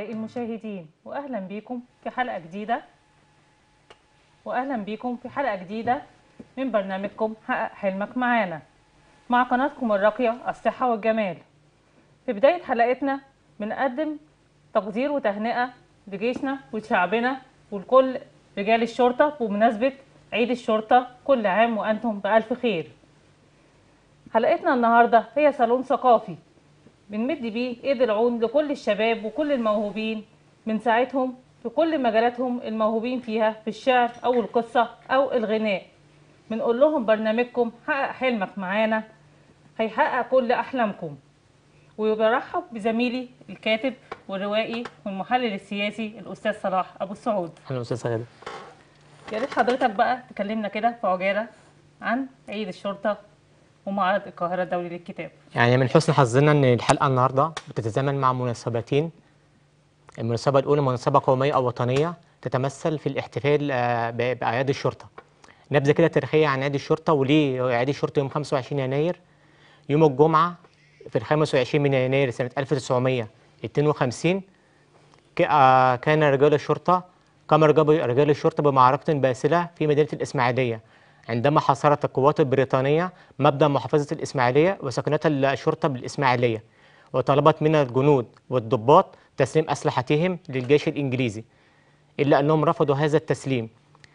أعزائي المشاهدين وأهلا بكم في حلقة جديدة وأهلا بكم في حلقة جديدة من برنامجكم حقق حلمك معانا مع قناتكم الراقية الصحة والجمال في بداية حلقتنا بنقدم تقدير وتهنئة لجيشنا وشعبنا ولكل رجال الشرطة بمناسبة عيد الشرطة كل عام وأنتم بألف خير حلقتنا النهاردة هي صالون ثقافي بنمد بيه ايد العون لكل الشباب وكل الموهوبين بنساعدهم في كل مجالاتهم الموهوبين فيها في الشعر او القصة او الغناء بنقول لهم برنامجكم حقق حلمك معانا هيحقق كل احلامكم وبرحب بزميلي الكاتب والروائي والمحلل السياسي الاستاذ صلاح ابو السعود اهلا استاذ غاده يا ريت حضرتك بقى تكلمنا كده في عجاله عن عيد الشرطه ومعرض القاهره الدولي للكتاب يعني من حسن حظنا ان الحلقه النهارده بتتزامن مع مناسبتين المناسبه الاولى مناسبه قوميه او وطنيه تتمثل في الاحتفال آه، ب- باعياد الشرطه نبذه كده تاريخيه عن عيد الشرطه وليه عيد الشرطه يوم 25 يناير يوم الجمعه في ال 25 من يناير سنه 1952 ك- آه، كان رجال الشرطه قام رجال رجال الشرطه بمعركه باسله في مدينه الاسماعيليه عندما حاصرت القوات البريطانيه مبدا محافظه الاسماعيليه وسكنت الشرطه بالاسماعيليه وطلبت من الجنود والضباط تسليم اسلحتهم للجيش الانجليزي الا انهم رفضوا هذا التسليم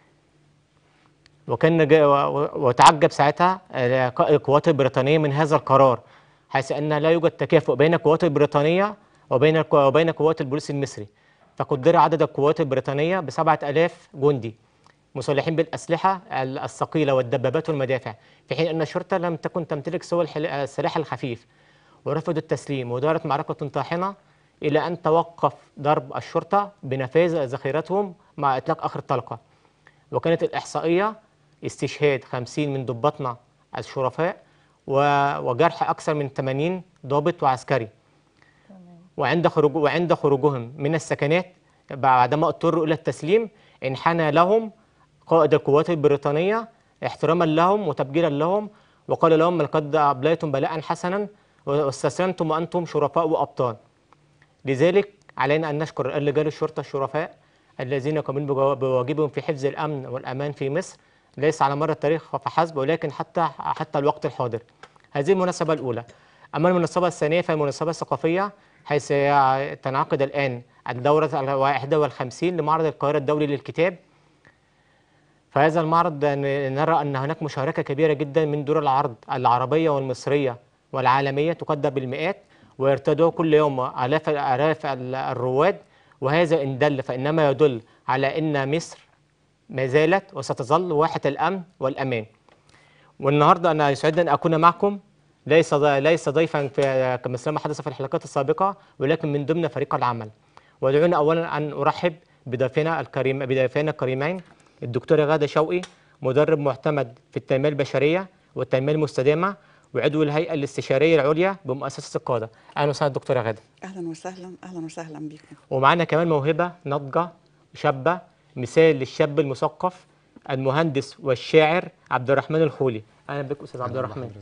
وكان جا- و- و- وتعجب ساعتها آه، ق- القوات البريطانيه من هذا القرار حيث ان لا يوجد تكافؤ بين القوات البريطانيه وبين الق- وبين قوات البوليس المصري فقدر عدد القوات البريطانيه ب 7000 جندي مسلحين بالاسلحه ال- الثقيله والدبابات والمدافع في حين ان الشرطه لم تكن تمتلك سوى الحل- السلاح الخفيف ورفضوا التسليم ودارت معركه طاحنه الى ان توقف ضرب الشرطه بنفاذ ذخيرتهم مع اطلاق اخر طلقه وكانت الإحصائية استشهاد 50 من ضباطنا الشرفاء و- وجرح أكثر من 80 ضابط وعسكري وعند خروج وعند خروجهم من السكنات بعدما اضطروا إلى التسليم انحنى لهم قائد القوات البريطانية احتراما لهم وتبجيلا لهم وقال لهم لقد أبليتم بلاء حسنا واستسلمتم وأنتم شرفاء وأبطال لذلك علينا أن نشكر رجال الشرطة الشرفاء الذين يقومون بجوا- بواجبهم في حفظ الأمن والأمان في مصر ليس على مر التاريخ فحسب ولكن حتى حتى الوقت الحاضر. هذه المناسبة الأولى. أما المناسبة الثانية فهي المناسبة الثقافية حيث تنعقد الآن الدورة الواحدة والخمسين لمعرض القاهرة الدولي للكتاب فهذا المعرض ن- نرى أن هناك مشاركة كبيرة جدا من دور العرض العربية والمصرية والعالمية تقدر بالمئات ويرتدوا كل يوم آلاف آلاف ال- الرواد وهذا إن دل فإنما يدل على أن مصر ما زالت وستظل واحة الأمن والأمان والنهارده أنا يسعدني أن أكون معكم ليس ضي- ليس ضيفا في كما ما حدث في الحلقات السابقة ولكن من ضمن فريق العمل ودعونا أولا أن أرحب بضيفنا الكريم بضيفنا الكريمين الدكتورة غادة شوقي مدرب معتمد في التنمية البشرية والتنمية المستدامة وعضو الهيئة الاستشارية العليا بمؤسسة القادة أهلا وسهلا دكتورة غادة اهلا وسهلا اهلا وسهلا بكم ومعانا كمان موهبة ناضجة شابة مثال للشاب المثقف المهندس والشاعر عبد الرحمن الخولي أهلا بك أستاذ عبد الرحمن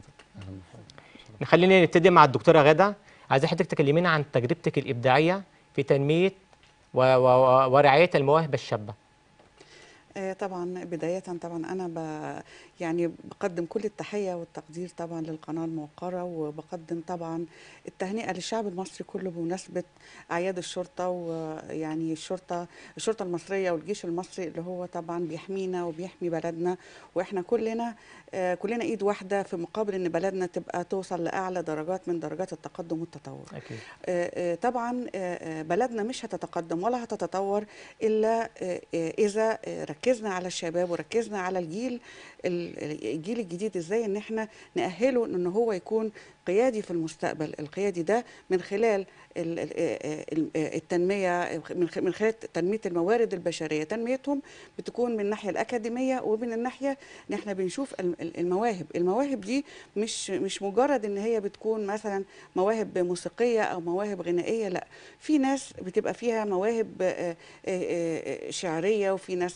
نخلينا نبتدي مع الدكتورة غادة عايز حضرتك تكلمينا عن تجربتك الإبداعية في تنمية و... و... و- ورعاية المواهب الشابة آه طبعا بداية طبعا أنا ب يعني بقدم كل التحية والتقدير طبعا للقناة الموقرة وبقدم طبعا التهنئة للشعب المصري كله بمناسبة أعياد الشرطة ويعني الشرطة الشرطة المصرية والجيش المصري اللي هو طبعا بيحمينا وبيحمي بلدنا وإحنا كلنا آه كلنا إيد واحدة في مقابل إن بلدنا تبقى توصل لأعلى درجات من درجات التقدم والتطور. أكيد آه، آه، طبعا آه، آه، بلدنا مش هتتقدم ولا هتتطور الا آه، آه، اذا آه، ركزنا على الشباب وركزنا على الجيل ال- الجيل الجديد ازاي ان احنا نأهله ان هو يكون قيادي في المستقبل القيادي ده من خلال ال- ال- آه، ال- آه، التنمية من خ- من خلال تنمية الموارد البشرية تنميتهم بتكون من الناحية الأكاديمية ومن الناحية ان احنا بنشوف الم- ال- المواهب المواهب دي مش مش مجرد ان هي بتكون مثلا مواهب موسيقية أو مواهب غنائية لا في ناس بتبقى فيها مواهب آه، آه، آه، شعرية وفي ناس عندها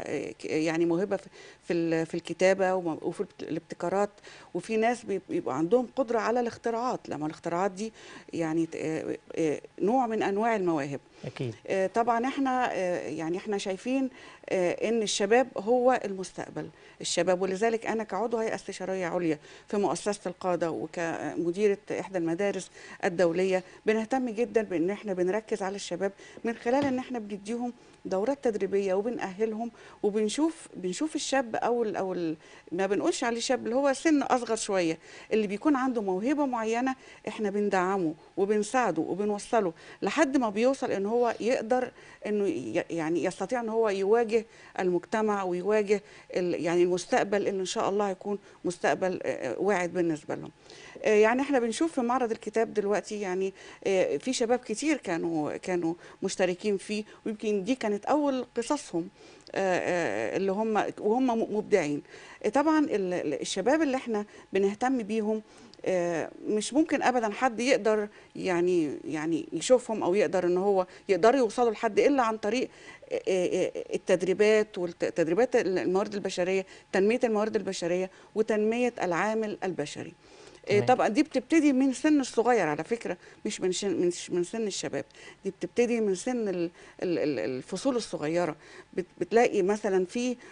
آه، ك- يعني موهبه في في ال- في الكتابه وم- وفي الابتكارات وفي ناس بيب- بيبقى عندهم قدره على الاختراعات لما الاختراعات دي يعني ت- آه، آه، نوع من انواع المواهب اكيد آه، طبعا احنا آه، يعني احنا شايفين آه، ان الشباب هو المستقبل الشباب ولذلك انا كعضو هيئه استشاريه عليا في مؤسسه القاده وكمديره احدى المدارس الدوليه بنهتم جدا بان احنا بنركز على الشباب من خلال ان احنا بنديهم دورات تدريبيه وبنأهلهم وبنشوف بنشوف الشاب او ال او ال ما بنقولش عليه شاب اللي هو سن اصغر شويه اللي بيكون عنده موهبه معينه احنا بندعمه وبنساعده وبنوصله لحد ما بيوصل ان هو يقدر انه ي- يعني يستطيع ان هو يواجه المجتمع ويواجه ال- يعني المستقبل اللي ان شاء الله هيكون مستقبل آه، واعد بالنسبه لهم. آه، يعني احنا بنشوف في معرض الكتاب دلوقتي يعني آه، في شباب كتير كانوا كانوا مشتركين فيه ويمكن دي كانت اول قصصهم آه، آه، اللي هم وهم م- مبدعين آه، طبعا ال- ال- الشباب اللي احنا بنهتم بيهم آه، مش ممكن ابدا حد يقدر يعني يعني يشوفهم او يقدر ان هو يقدروا يوصلوا لحد الا عن طريق آه، آه، التدريبات والتدريبات الموارد البشريه تنميه الموارد البشريه وتنميه العامل البشري آه، تمام. طبعا دي بتبتدي من سن الصغير على فكره مش من شن مش من سن الشباب دي بتبتدي من سن ال- ال- ال- الفصول الصغيره بت- بتلاقي مثلا في آه،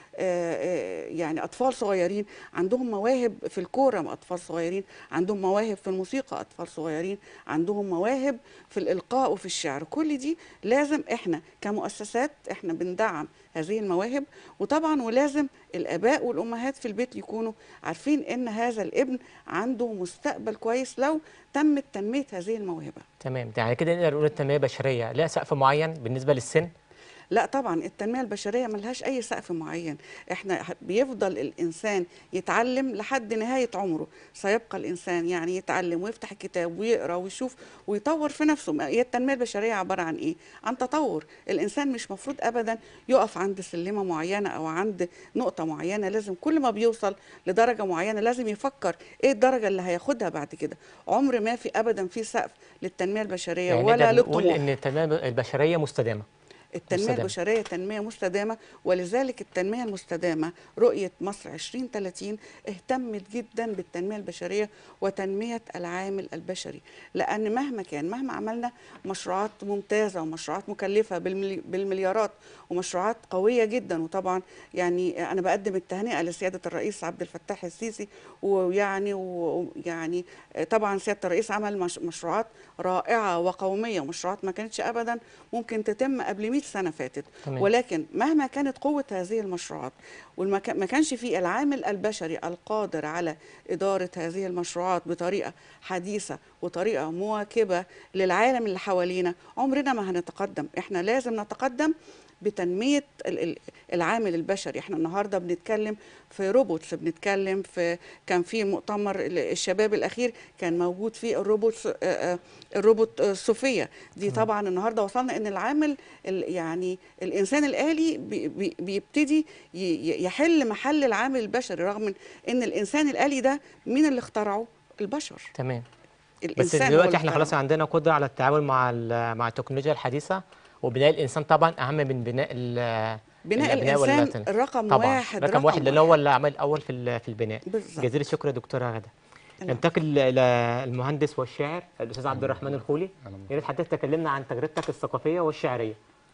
آه، يعني اطفال صغيرين عندهم مواهب في الكوره اطفال صغيرين عندهم مواهب في الموسيقى اطفال صغيرين عندهم مواهب في الالقاء وفي الشعر كل دي لازم احنا كمؤسسات احنا بندعم هذه المواهب وطبعا ولازم الاباء والامهات في البيت يكونوا عارفين ان هذا الابن عنده مستقبل كويس لو تمت تنميه هذه الموهبه تمام يعني كده نقدر نقول التنميه البشريه لها سقف معين بالنسبه للسن لا طبعا التنميه البشريه ملهاش اي سقف معين احنا ح- بيفضل الانسان يتعلم لحد نهايه عمره سيبقى الانسان يعني يتعلم ويفتح الكتاب ويقرا ويشوف ويطور في نفسه ما- هي التنميه البشريه عباره عن ايه عن تطور الانسان مش مفروض ابدا يقف عند سلمه معينه او عند نقطه معينه لازم كل ما بيوصل لدرجه معينه لازم يفكر ايه الدرجه اللي هياخدها بعد كده عمر ما في ابدا في سقف للتنميه البشريه يعني ولا نقدر نقول للطموح ان التنميه البشريه مستدامه التنمية مستدامة. البشرية تنمية مستدامة ولذلك التنمية المستدامة رؤية مصر 2030 اهتمت جدا بالتنمية البشرية وتنمية العامل البشري لأن مهما كان مهما عملنا مشروعات ممتازة ومشروعات مكلفة بالملي- بالمليارات ومشروعات قوية جدا وطبعا يعني أنا بقدم التهنئة لسيادة الرئيس عبد الفتاح السيسي ويعني ويعني طبعا سيادة الرئيس عمل مش مشروعات رائعة وقومية ومشروعات ما كانتش أبدا ممكن تتم قبل 100 سنة فاتت تمام. ولكن مهما كانت قوة هذه المشروعات وما كانش في العامل البشري القادر على إدارة هذه المشروعات بطريقة حديثة وطريقة مواكبة للعالم اللي حوالينا عمرنا ما هنتقدم احنا لازم نتقدم بتنمية ال- ال- العامل البشري احنا النهاردة بنتكلم في روبوتس بنتكلم في كان في مؤتمر ال- الشباب الأخير كان موجود فيه الروبوت آه، آه، الروبوت آه، صوفيا دي طبعا النهاردة وصلنا ان العامل ال- يعني الإنسان الآلي بي- بي- بيبتدي ي- ي- يحل محل العامل البشري رغم من ان الإنسان الآلي ده مين اللي اخترعه البشر تمام بس الإنسان هو دلوقتي اللي احنا اخترعه. خلاص عندنا قدره على التعامل مع ال- مع التكنولوجيا الحديثه وبناء الانسان طبعا اهم من بناء ال- بناء الأبناء الإنسان واللاتن. رقم طبعا واحد رقم واحد لان هو اللي عمل الاول في ال- في البناء بالظبط. جزيل الشكر يا دكتوره غدا نعم. ننتقل الى المهندس والشاعر الاستاذ عبد الرحمن الخولي أهلا يا ريت حضرتك تكلمنا عن تجربتك الثقافيه والشعريه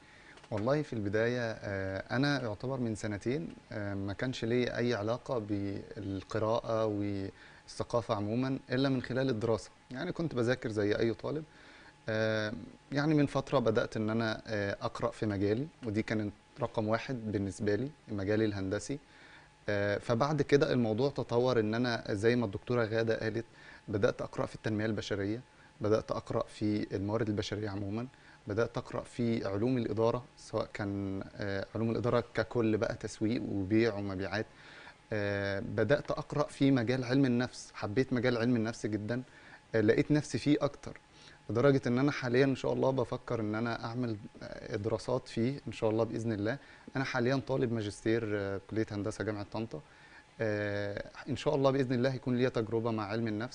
والله في البداية آه، أنا يعتبر من سنتين آه، ما كانش لي أي علاقة بالقراءة والثقافة عموما إلا من خلال الدراسة يعني كنت بذاكر زي أي طالب آه، يعني من فترة بدأت إن أنا آه، أقرأ في مجالي ودي كانت رقم واحد بالنسبة لي مجالي الهندسي آه، فبعد كده الموضوع تطور إن أنا زي ما الدكتورة غادة قالت بدأت أقرأ في التنمية البشرية بدأت أقرأ في الموارد البشرية عموما بدأت أقرأ في علوم الإدارة سواء كان آه، علوم الإدارة ككل بقى تسويق وبيع ومبيعات آه، بدأت أقرأ في مجال علم النفس حبيت مجال علم النفس جدا آه، لقيت نفسي فيه أكتر لدرجة إن أنا حاليا إن شاء الله بفكر إن أنا أعمل آه، دراسات فيه إن شاء الله بإذن الله أنا حاليا طالب ماجستير آه، كلية هندسة جامعة طنطا آه، إن شاء الله بإذن الله يكون ليا تجربة مع علم النفس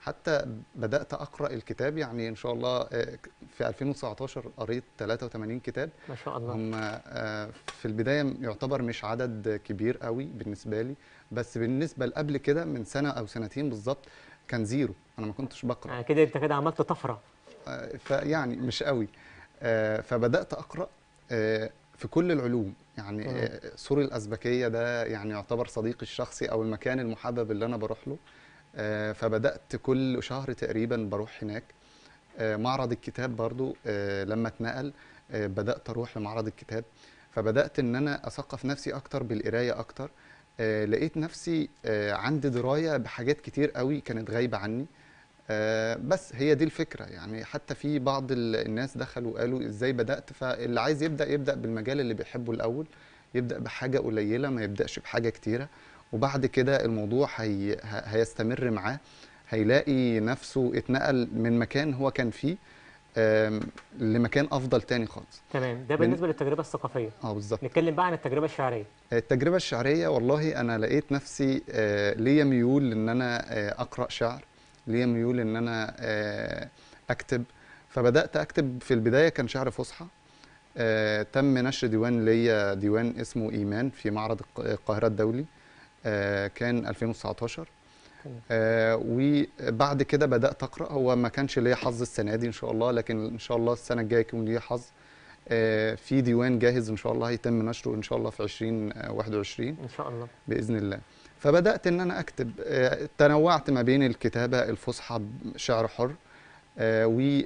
حتى بدات اقرا الكتاب يعني ان شاء الله آه، في 2019 قريت 83 كتاب ما شاء الله هم آه، في البدايه يعتبر مش عدد كبير قوي بالنسبه لي بس بالنسبه لقبل كده من سنه او سنتين بالظبط كان زيرو انا ما كنتش بقرا يعني كده انت كده عملت طفره آه، فيعني مش قوي آه، فبدات اقرا آه، في كل العلوم يعني مم. آه، سور الازبكيه ده يعني يعتبر صديقي الشخصي او المكان المحبب اللي انا بروح له آه، فبدات كل شهر تقريبا بروح هناك آه، معرض الكتاب برضو آه، لما اتنقل آه، بدات اروح لمعرض الكتاب فبدات ان انا اثقف نفسي اكتر بالقرايه اكتر آه، لقيت نفسي آه، عندي درايه بحاجات كتير قوي كانت غايبه عني آه، بس هي دي الفكره يعني حتى في بعض ال- الناس دخلوا وقالوا ازاي بدات فاللي عايز يبدا يبدا بالمجال اللي بيحبه الاول يبدا بحاجه قليله ما يبداش بحاجه كتيره وبعد كده الموضوع هي ه- هيستمر معاه هيلاقي نفسه اتنقل من مكان هو كان فيه آم، لمكان افضل تاني خالص تمام ده بن- بالنسبه للتجربه الثقافيه اه بالظبط نتكلم بقى عن التجربه الشعريه التجربة الشعرية والله أنا لقيت نفسي آه، ليا ميول إن أنا آه، أقرأ شعر ليا ميول إن أنا آه، أكتب فبدأت أكتب في البداية كان شعر فصحى آه، تم نشر ديوان ليا ديوان اسمه إيمان في معرض الق- القاهرة الدولي آه، كان 2019 تمام. آه، وبعد كده بدأت أقرأ هو ما كانش ليا حظ السنة دي إن شاء الله لكن إن شاء الله السنة الجاية يكون ليا حظ آه، في ديوان جاهز ان شاء الله هيتم نشره ان شاء الله في 2021 ان شاء الله باذن الله فبدات ان انا اكتب آه، تنوعت ما بين الكتابه الفصحى شعر حر آه،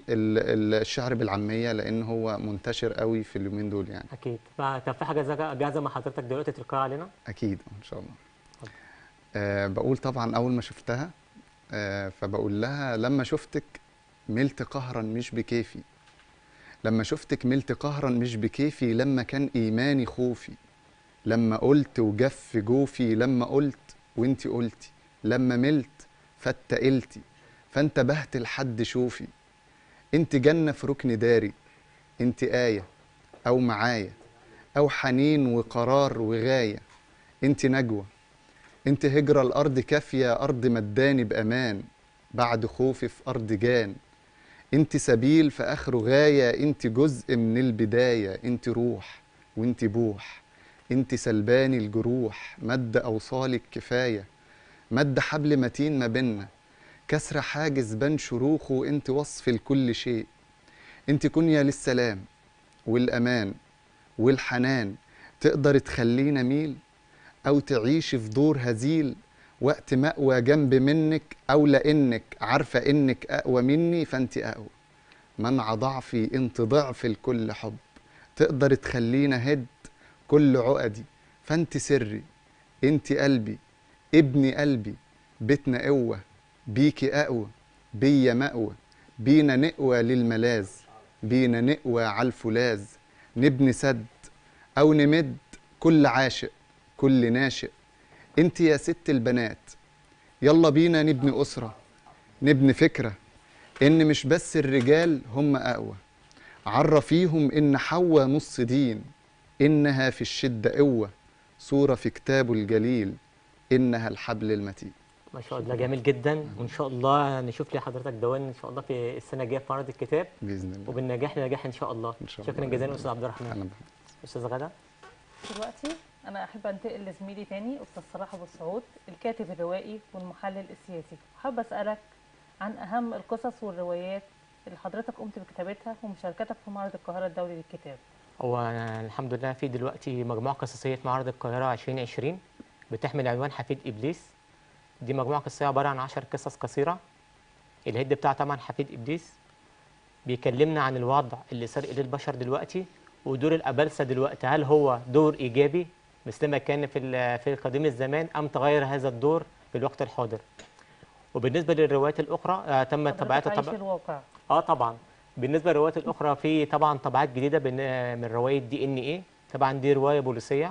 والشعر بالعاميه لان هو منتشر قوي في اليومين دول يعني اكيد بقى طب في حاجه زا- جاهزه مع حضرتك دلوقتي تلقاها علينا اكيد ان شاء الله اتفضل. آه بقول طبعا اول ما شفتها آه فبقول لها لما شفتك ملت قهرا مش بكيفي لما شفتك ملت قهرا مش بكيفي لما كان ايماني خوفي لما قلت وجف جوفي لما قلت وانت قلتي لما ملت فاتقلتي فانتبهت لحد شوفي انت جنة في ركن داري انت آية أو معايا أو حنين وقرار وغاية انت نجوى انت هجرة الأرض كافية أرض مداني بأمان بعد خوفي في أرض جان انت سبيل في آخره غاية انت جزء من البداية انت روح وانت بوح انت سلباني الجروح مد أوصالك كفاية مد حبل متين ما بينا كسر حاجز بين شروخه انت وصف لكل شيء انت كنية للسلام والأمان والحنان تقدر تخلينا ميل أو تعيش في دور هزيل وقت مأوى جنب منك أو لأنك عارفة إنك أقوى مني فأنت أقوى منع ضعفي أنت ضعف الكل حب تقدر تخلينا هد كل عقدي فأنت سري أنت قلبي ابني قلبي بيتنا قوة بيكي أقوى بيا مأوى بينا نقوى للملاذ بينا نقوى على الفولاذ نبني سد أو نمد كل عاشق كل ناشئ انت يا ست البنات يلا بينا نبني أسرة نبني فكرة إن مش بس الرجال هم أقوى عرفيهم إن حواء نص دين إنها في الشدة قوة صورة في كتابه الجليل إنها الحبل المتين ما شاء الله جميل جدا وان شاء الله نشوف لي حضرتك دوان ان شاء الله في السنه الجايه في معرض الكتاب بإذن الله وبالنجاح لنجاح ان شاء الله إن شاء شكرا الله. جزيلا استاذ عبد الرحمن أنا استاذ غدا دلوقتي انا احب انتقل لزميلي تاني استاذ صلاح ابو السعود الكاتب الروائي والمحلل السياسي حابه اسالك عن اهم القصص والروايات اللي حضرتك قمت بكتابتها ومشاركتك في معرض القاهره الدولي للكتاب هو أنا الحمد لله في دلوقتي مجموعة قصصية في معرض القاهرة 2020 بتحمل عنوان حفيد إبليس دي مجموعة قصصية عبارة عن 10 قصص قصيرة الهيد بتاعها طبعا حفيد إبليس بيكلمنا عن الوضع اللي صار إليه البشر دلوقتي ودور الأبلسة دلوقتي هل هو دور إيجابي مثلما كان في ال- في قديم الزمان أم تغير هذا الدور في الوقت الحاضر وبالنسبة للروايات الأخرى آه، تم حضرتك طبعتها عايش طبع الواقع اه طبعا بالنسبه للروايات الاخرى في طبعا طبعات جديده بن- من روايه دي ان ايه طبعا دي روايه بوليسيه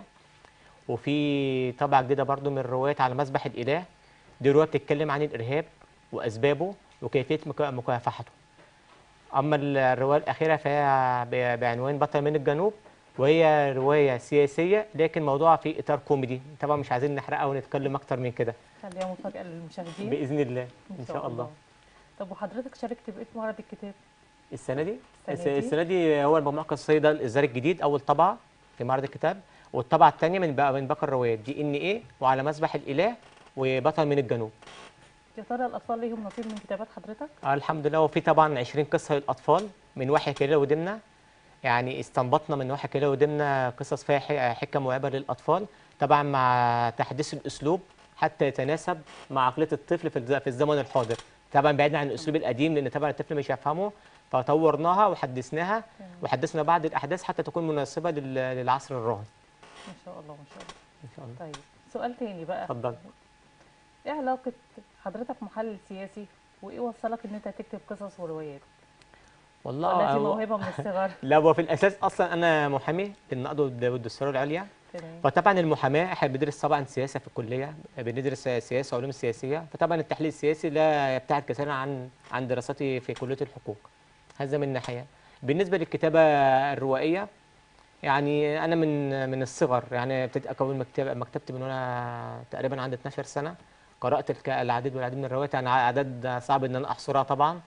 وفي طبعه جديده برضو من روايه على مسبح الاله دي روايه بتتكلم عن الارهاب واسبابه وكيفيه مكا- مكافحته اما الروايه الاخيره فهي ب- بعنوان بطل من الجنوب وهي روايه سياسيه لكن موضوعها في اطار كوميدي طبعا مش عايزين نحرقها ونتكلم اكتر من كده خليها مفاجاه للمشاهدين باذن الله ان شاء الله طب وحضرتك شاركت بايه في معرض الكتاب السنه دي السنة دي؟ السنه دي هو المجموعه القصصيه ده الاصدار الجديد اول طبعه في معرض الكتاب والطبعه الثانيه من بقى من باقي الروايات دي ان ايه وعلى مسبح الاله وبطل من الجنوب يا ترى الاطفال ليهم نصيب من كتابات حضرتك آه الحمد لله وفي طبعا 20 قصه للاطفال من وحي كليله ودمنه يعني استنبطنا من وحي كليله ودمنه قصص فيها ح- حكم وعبر للاطفال طبعا مع تحديث الاسلوب حتى يتناسب مع عقليه الطفل في الز- في الزمن الحاضر طبعا بعيدا عن الاسلوب القديم لان طبعا الطفل مش هيفهمه فطورناها وحدثناها وحدثنا بعض الاحداث حتى تكون مناسبه لل- للعصر الراهن ما شاء الله ما شاء الله ان شاء الله طيب سؤال تاني بقى اتفضل ايه علاقه حضرتك محلل سياسي وايه وصلك ان انت تكتب قصص وروايات والله ولا دي هو- موهبه من الصغر لا هو في الاساس اصلا انا محامي للنقد والد- والدستور العليا تمام فطبعا المحاماه احنا بندرس طبعا سياسه في الكليه بندرس سياسه وعلوم السياسيه فطبعا التحليل السياسي لا يبتعد كثيرا عن عن دراستي في كليه الحقوق هذا من ناحيه بالنسبه للكتابه الروائيه يعني انا من من الصغر يعني ابتديت اكون مكتبه مكتبتي من وانا تقريبا عندي 12 سنه قرات الك- العديد والعديد من الروايات يعني اعداد صعب ان انا احصرها طبعا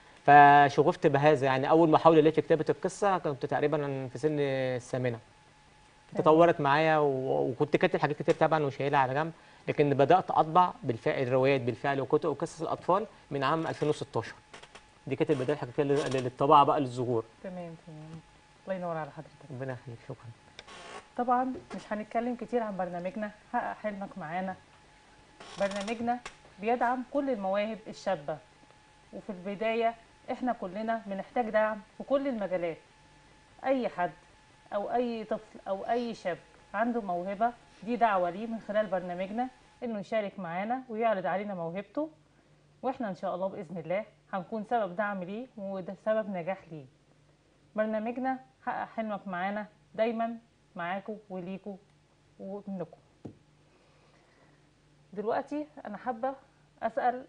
فشغفت بهذا يعني اول محاوله لي في كتابه القصه كنت تقريبا في سن الثامنه تطورت معايا و- وكنت كاتب حاجات كتير طبعا وشايلها على جنب لكن بدات اطبع بالفعل الروايات بالفعل وكتب وقصص الاطفال من عام 2016 دي كانت البدايه الحقيقيه لل- للطباعه بقى للظهور تمام تمام الله ينور على حضرتك ربنا يخليك شكرا طبعا مش هنتكلم كتير عن برنامجنا حقق حلمك معانا برنامجنا بيدعم كل المواهب الشابة وفي البداية احنا كلنا بنحتاج دعم في كل المجالات اي حد او اي طفل او اي شاب عنده موهبة دي دعوة ليه من خلال برنامجنا انه يشارك معانا ويعرض علينا موهبته واحنا ان شاء الله باذن الله هنكون سبب دعم ليه وده سبب نجاح ليه برنامجنا حقق حلمك معانا دايما معاكم وليكوا ومنكم دلوقتي انا حابه اسال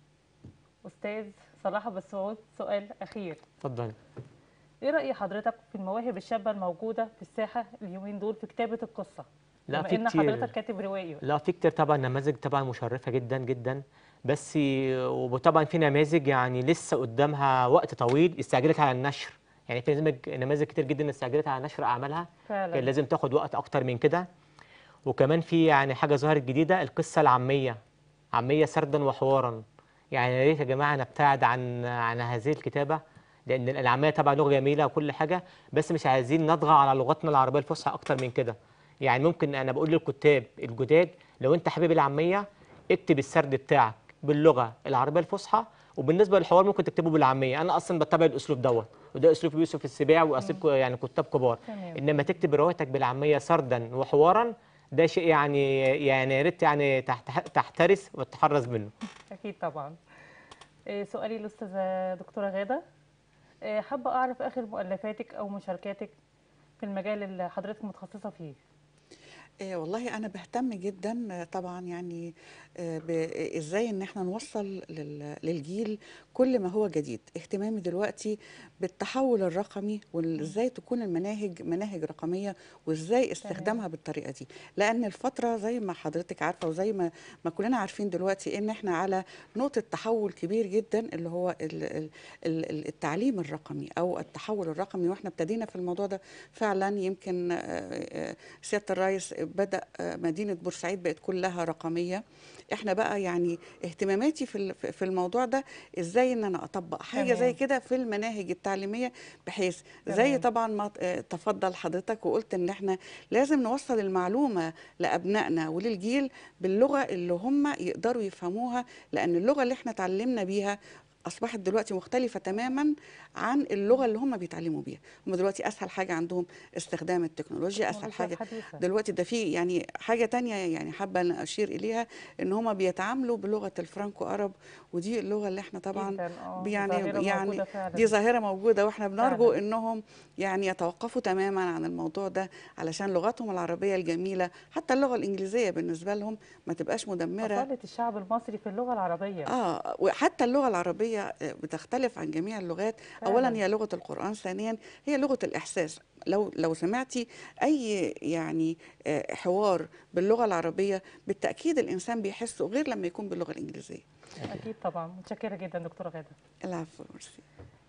استاذ صلاح أبو السعود سؤال اخير اتفضلي ايه راي حضرتك في المواهب الشابه الموجوده في الساحه اليومين دول في كتابه القصه لا بما في ان كتير حضرتك كاتب روائي لا في كتير طبعا نماذج طبعا مشرفه جدا جدا بس وطبعا في نماذج يعني لسه قدامها وقت طويل استعجلت على النشر يعني في نماذج نماذج كتير جدا استعجلت على نشر اعمالها كان فعلا لازم تاخد وقت اكتر من كده وكمان في يعني حاجه ظهرت جديده القصه العاميه عاميه سردا وحوارا يعني يا ريت يا جماعه نبتعد عن عن هذه الكتابه لان العاميه طبعا لغه جميله وكل حاجه بس مش عايزين نطغى على لغتنا العربيه الفصحى اكتر من كده يعني ممكن انا بقول للكتاب الجداد لو انت حبيب العاميه اكتب السرد بتاعك باللغه العربيه الفصحى وبالنسبه للحوار ممكن تكتبه بالعاميه انا اصلا بتبع الاسلوب دوت وده اسلوب يوسف السباع واسلوب يعني كتاب كبار تمام. انما تكتب روايتك بالعاميه سردا وحوارا ده شيء يعني يعني يا ريت يعني تحت- تحترس وتتحرز منه اكيد طبعا إيه سؤالي للاستاذه دكتوره غاده إيه حابه اعرف اخر مؤلفاتك او مشاركاتك في المجال اللي حضرتك متخصصه فيه آه، والله انا بهتم جدا آه، طبعا يعني آه، ب- آه، ازاي ان احنا نوصل لل- للجيل كل ما هو جديد اهتمامي دلوقتي بالتحول الرقمي وازاي تكون المناهج مناهج رقميه وازاي استخدامها بالطريقه دي لان الفتره زي ما حضرتك عارفه وزي ما ما كلنا عارفين دلوقتي ان احنا على نقطه تحول كبير جدا اللي هو ال- ال- ال- التعليم الرقمي او التحول الرقمي واحنا ابتدينا في الموضوع ده فعلا يمكن آه، آه، سياده الرئيس بدا آه، مدينه بورسعيد بقت كلها رقميه احنا بقى يعني اهتماماتي في ال- في الموضوع ده ازاي ان انا اطبق حاجه تمام. زي كده في المناهج التعليميه بحيث زي تمام. طبعا ما آه، تفضل حضرتك وقلت ان احنا لازم نوصل المعلومه لابنائنا وللجيل باللغه اللي هم يقدروا يفهموها لان اللغه اللي احنا اتعلمنا بيها اصبحت دلوقتي مختلفه تماما عن اللغه اللي هم بيتعلموا بيها هم دلوقتي اسهل حاجه عندهم استخدام التكنولوجيا اسهل التكنولوجيا حاجه الحديثة. دلوقتي ده في يعني حاجه تانية يعني حابه أن اشير اليها ان هم بيتعاملوا بلغه الفرانكو ارب ودي اللغه اللي احنا طبعا جداً، آه، يعني ظاهرة يعني موجودة فعلاً. دي ظاهره موجوده واحنا بنرجو فعلاً. انهم يعني يتوقفوا تماما عن الموضوع ده علشان لغتهم العربيه الجميله حتى اللغه الانجليزيه بالنسبه لهم ما تبقاش مدمره أصالة الشعب المصري في اللغة العربية اه وحتى اللغه العربيه العربيه آه، بتختلف عن جميع اللغات اولا فعلاً. هي لغه القران ثانيا هي لغه الاحساس لو لو سمعتي اي يعني آه، حوار باللغه العربيه بالتاكيد الانسان بيحسه غير لما يكون باللغه الانجليزيه اكيد طبعا متشكره جدا دكتوره غاده العفو ميرسي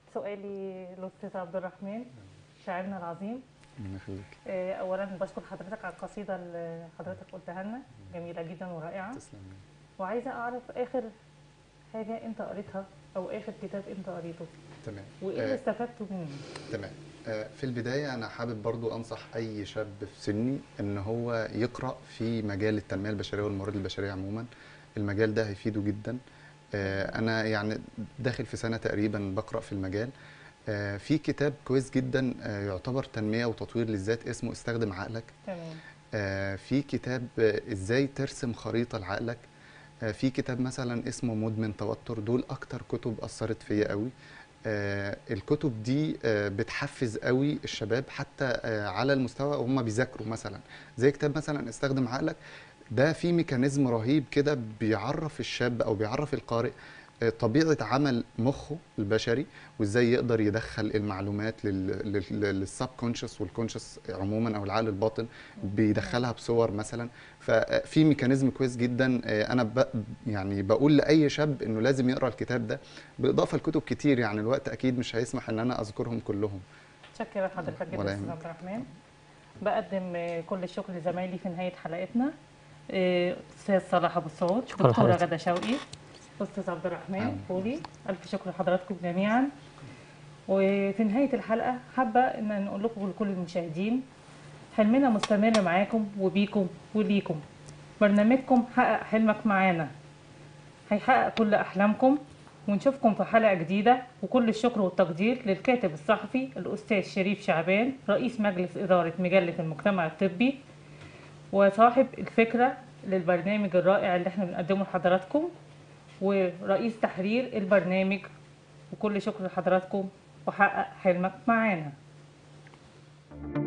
سؤالي للاستاذ عبد الرحمن شاعرنا العظيم ربنا يخليك آه، اولا بشكر حضرتك على القصيده اللي حضرتك قلتها لنا جميله جدا ورائعه تسلم وعايزه اعرف اخر حاجه انت قريتها او اخر كتاب انت قريته تمام وايه آه، اللي استفدته منه تمام آه، في البداية أنا حابب برضو أنصح أي شاب في سني إن هو يقرأ في مجال التنمية البشرية والموارد البشرية عموما المجال ده هيفيده جدا آه، أنا يعني داخل في سنة تقريبا بقرأ في المجال آه، في كتاب كويس جدا آه، يعتبر تنمية وتطوير للذات اسمه استخدم عقلك تمام آه، في كتاب آه، ازاي ترسم خريطة لعقلك آه، في كتاب مثلا اسمه مدمن توتر دول اكتر كتب اثرت فيا قوي آه، الكتب دي آه، بتحفز قوي الشباب حتى آه، على المستوى وهم بيذاكروا مثلا زي كتاب مثلا استخدم عقلك ده في ميكانيزم رهيب كده بيعرف الشاب او بيعرف القارئ آه، طبيعة عمل مخه البشري وازاي يقدر يدخل المعلومات للسب كونشس والكونشس عموما او العقل الباطن بيدخلها بصور مثلا ففي ميكانيزم كويس جدا آه، انا ب يعني بقول لاي شاب انه لازم يقرا الكتاب ده بالاضافه لكتب كتير يعني الوقت اكيد مش هيسمح ان انا اذكرهم كلهم متشكره لحضرتك جدا ولا استاذ يهمك. عبد الرحمن بقدم آه، كل الشكر لزمايلي في نهايه حلقتنا آه، استاذ صلاح ابو السعود شكرا دكتوره لحضرتك. غاده شوقي استاذ عبد الرحمن نعم. فولي الف شكر لحضراتكم جميعا وفي نهايه الحلقه حابه ان نقول لكم لكل المشاهدين حلمنا مستمر معاكم وبيكم وليكم برنامجكم حقق حلمك معانا هيحقق كل احلامكم ونشوفكم في حلقه جديده وكل الشكر والتقدير للكاتب الصحفي الاستاذ شريف شعبان رئيس مجلس اداره مجله المجتمع الطبي وصاحب الفكره للبرنامج الرائع اللي احنا بنقدمه لحضراتكم ورئيس تحرير البرنامج وكل شكر لحضراتكم وحقق حلمك معانا